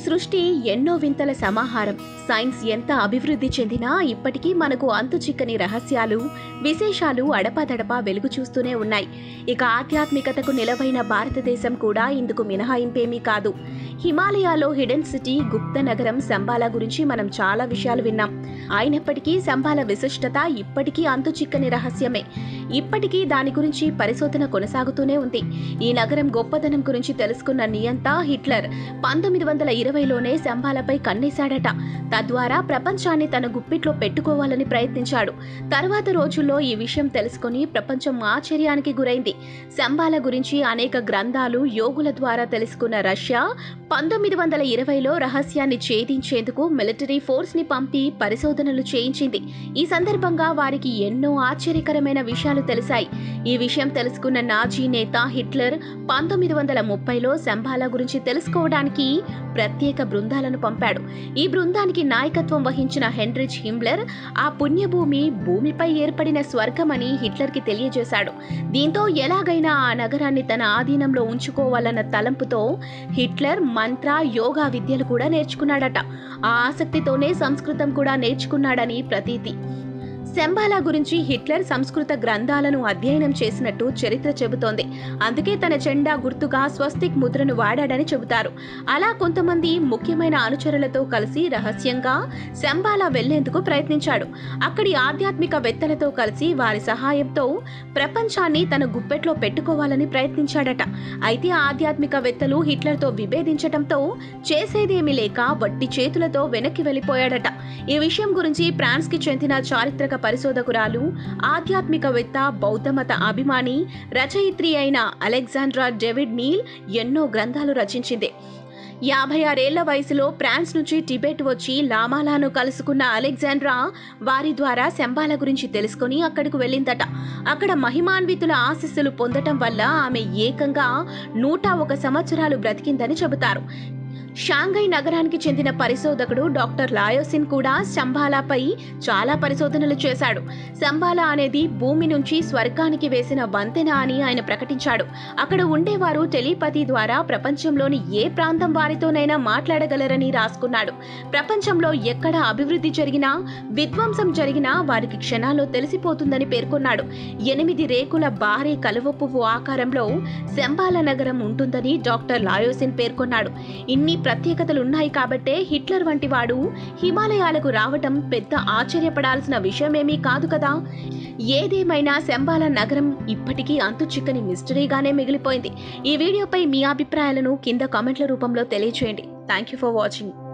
సృష్టి ఎన్నో వింతల సమాహారం సైన్స్ ఎంత అభివృద్ధి చెందినా ఇప్పటికీ మనకు అంతు చిక్కని రహస్యాలు విశేషాలు అడపాదడపా వెలుగు చూస్తూనే ఉన్నాయి ఇక ఆధ్యాత్మికతకు నిలవైన భారతదేశం కూడా ఇందుకు మినహాయింపేమీ కాదు హిమాలయాలో హిడెన్ సిటీ గుప్త నగరం సంబాలా గురించి మనం చాలా విషయాలు విన్నాం అయినప్పటికీ సంబాల విశిష్టత ఇప్పటికీ అంతు చిక్కని రహస్యమే ఇప్పటికీ దాని గురించి పరిశోధన కొనసాగుతూనే ఉంది ఈ నగరం గొప్పదనం గురించి తెలుసుకున్న నియంతా హిట్లర్ పంతొమ్మిది వందల ఇరవైలోనే సంబాలపై కన్నేశాడట తద్వారా ప్రపంచాన్ని తన గుప్పిట్లో పెట్టుకోవాలని ప్రయత్నించాడు తర్వాత రోజుల్లో ఈ విషయం తెలుసుకుని ప్రపంచం ఆశ్చర్యానికి గురైంది సంబాల గురించి అనేక గ్రంథాలు యోగుల ద్వారా తెలుసుకున్న రష్యా పంతొమ్మిది వందల ఇరవైలో రహస్యాన్ని ఛేదించేందుకు మిలిటరీ ఫోర్స్ ని పంపి పరిశోధనలు చేయించింది ఈ సందర్భంగా వారికి ఎన్నో ఆశ్చర్యకరమైన విషయాలు తెలిసాయి ఈ విషయం తెలుసుకున్న నాజీ నేత హిట్లర్ పంతొమ్మిది వందల ముప్పైలో సంబాల గురించి తెలుసుకోవడానికి ప్రత్యేక బృందాలను పంపాడు ఈ బృందానికి నాయకత్వం వహించిన హెన్రిచ్ హిమ్లర్ ఆ పుణ్యభూమి భూమిపై ఏర్పడిన స్వర్గమని హిట్లర్కి తెలియజేశాడు దీంతో ఎలాగైనా ఆ నగరాన్ని తన ఆధీనంలో ఉంచుకోవాలన్న తలంపుతో హిట్లర్ మంత్ర యోగా విద్యలు కూడా నేర్చుకున్నాడట ఆ ఆసక్తితోనే సంస్కృతం కూడా నేర్చుకున్నాడని ప్రతీతి శంబాలా గురించి హిట్లర్ సంస్కృత గ్రంథాలను అధ్యయనం చేసినట్టు చరిత్ర చెబుతోంది అందుకే తన జెండా గుర్తుగా స్వస్తిక్ ముద్రను వాడాడని చెబుతారు అలా కొంతమంది ముఖ్యమైన అనుచరులతో కలిసి రహస్యంగా శంబాలా వెళ్లేందుకు ప్రయత్నించాడు అక్కడి ఆధ్యాత్మిక వేత్తలతో కలిసి వారి సహాయంతో ప్రపంచాన్ని తన గుప్పెట్లో పెట్టుకోవాలని ప్రయత్నించాడట అయితే ఆధ్యాత్మిక వేత్తలు హిట్లర్తో విభేదించటంతో చేసేదేమీ లేక వట్టి చేతులతో వెనక్కి వెళ్లిపోయాడట ఈ విషయం గురించి ఫ్రాన్స్ కి చెందిన చారిత్రక పరిశోధకురాలు ఆధ్యాత్మికవేత్త బౌద్ధమత అభిమాని రచయిత్రి అయిన అలెగ్జాండ్రా డేవిడ్ నీల్ ఎన్నో గ్రంథాలు రచించింది యాభై ఆరేళ్ల వయసులో ఫ్రాన్స్ నుంచి టిబెట్ వచ్చి లామాలాను కలుసుకున్న అలెగ్జాండ్రా వారి ద్వారా శంబాల గురించి తెలుసుకుని అక్కడికి వెళ్ళిందట అక్కడ మహిమాన్వితుల ఆశీస్సులు పొందటం వల్ల ఆమె ఏకంగా నూట ఒక సంవత్సరాలు బ్రతికిందని చెబుతారు షాంఘై నగరానికి చెందిన పరిశోధకుడు డాక్టర్ లాయోసిన్ కూడా శంబాలాపై చాలా పరిశోధనలు చేశాడు శంబాలా అనేది భూమి నుంచి స్వర్గానికి వేసిన వంతెన అని ఆయన ప్రకటించాడు అక్కడ ఉండేవారు టెలిపతి ద్వారా ప్రపంచంలోని ఏ ప్రాంతం వారితోనైనా మాట్లాడగలరని రాసుకున్నాడు ప్రపంచంలో ఎక్కడ అభివృద్ధి జరిగినా విధ్వంసం జరిగినా వారికి క్షణాల్లో తెలిసిపోతుందని పేర్కొన్నాడు ఎనిమిది రేకుల భారీ కలువ పువ్వు ఆకారంలో శంబాల నగరం ఉంటుందని డాక్టర్ లాయోసిన్ పేర్కొన్నాడు ఇన్ని ప్రత్యేకతలు ఉన్నాయి కాబట్టే హిట్లర్ వంటి వాడు హిమాలయాలకు రావటం పెద్ద ఆశ్చర్యపడాల్సిన విషయమేమీ కాదు కదా ఏదేమైనా శంబాల నగరం ఇప్పటికీ అంతు చిక్కని మిస్టరీగానే మిగిలిపోయింది ఈ వీడియోపై మీ అభిప్రాయాలను కింద కామెంట్ల రూపంలో తెలియచేయండి థ్యాంక్ యూ ఫర్ వాచింగ్